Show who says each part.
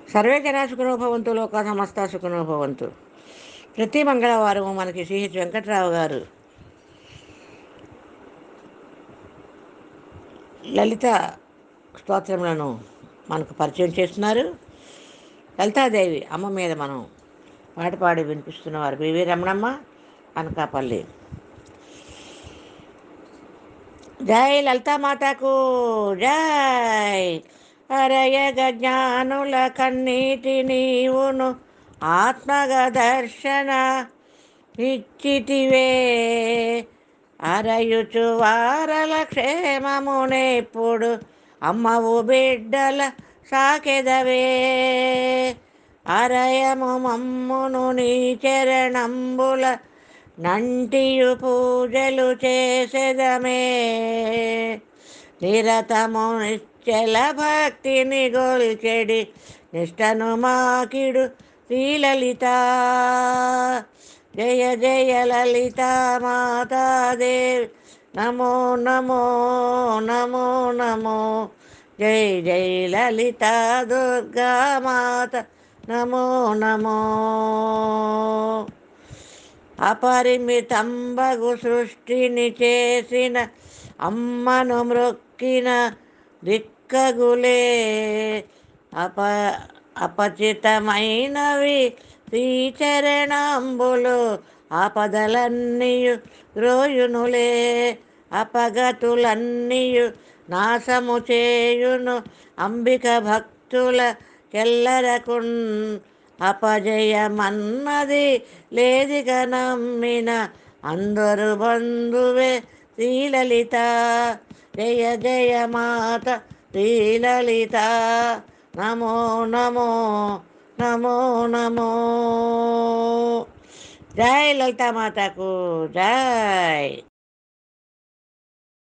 Speaker 1: survey జనా సుఖనో భవంతు లోక సమస్త సుఖనో భవంతు ప్రతి మంగళవారం మనకి సిహెచ్ వెంకట్రావు గారు లలిత స్తోత్రములను మనకు పరిచయం చేస్తున్నారు లలితాదేవి అమ్మ మీద మనం పాట పాడి వినిపిస్తున్నవారు బివి రమణమ్మ అనకాపల్లి జై లలితామాతకు జై అరయగ జ్ఞానుల కన్నీటి నీవును ఆత్మగ దర్శన ఇచ్చితివే అరయుచు వారల క్షేమమునెప్పుడు అమ్మవు బిడ్డల సాకెదవే అరయము మమ్మును నీ చరణంబుల నంటియు పూజలు చేసెదమే నిరతము నిశ్చల భక్తిని గొల్చెడి నిష్టను మాకిడు శ్రీలలిత జయ జయ లలిత మాతాదేవి నమో నమో నమో నమో జై జై లలిత దుర్గా మాత నమో నమో అపరిమితంబగు సృష్టిని చేసిన అమ్మను మ్రొక్కిన దిక్కగులే అప అపచితమైనవి శ్రీచరణంబులు ఆపదలన్నీయు రోయునులే అపగతులన్నీయు నాశము చేయును అంబిక భక్తుల కెల్లరకున్ అపజయమన్నది లేదిగ నమ్మిన అందరు బంధువే శ్రీలలిత జయ జయ మాత శ్రీలలిత నమో నమో నమో నమో జై లలితామాతకు జై